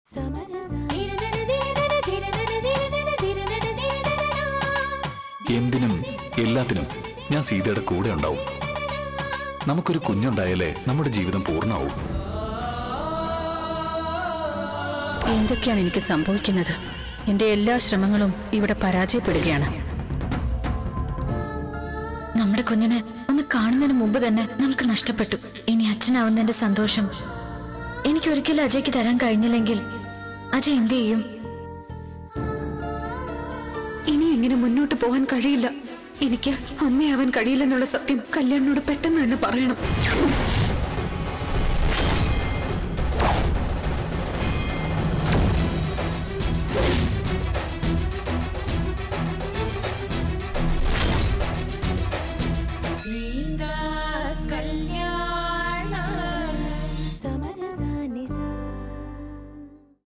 എന്തിനും എല്ലാത്തിനും ഞാൻ സീതയുടെ കൂടെ ഉണ്ടാവും നമുക്കൊരു കുഞ്ഞുണ്ടായാലേ നമ്മുടെ ജീവിതം പൂർണ്ണമാവും എന്തൊക്കെയാണ് എനിക്ക് സംഭവിക്കുന്നത് എന്റെ എല്ലാ ശ്രമങ്ങളും ഇവിടെ പരാജയപ്പെടുകയാണ് നമ്മുടെ കുഞ്ഞിനെ ഒന്ന് കാണുന്നതിന് മുമ്പ് തന്നെ നമുക്ക് നഷ്ടപ്പെട്ടു ഇനി അച്ഛനാവുന്നതിന്റെ സന്തോഷം എനിക്ക് ഒരിക്കലും അജയ്ക്ക് തരാൻ കഴിഞ്ഞില്ലെങ്കിൽ അജയ് എന്ത് ചെയ്യും ഇനി ഇങ്ങനെ മുന്നോട്ട് പോകാൻ കഴിയില്ല എനിക്ക് അമ്മയാവാൻ കഴിയില്ലെന്നുള്ള സത്യം കല്യാണിനോട് പെട്ടെന്ന് തന്നെ പറയണം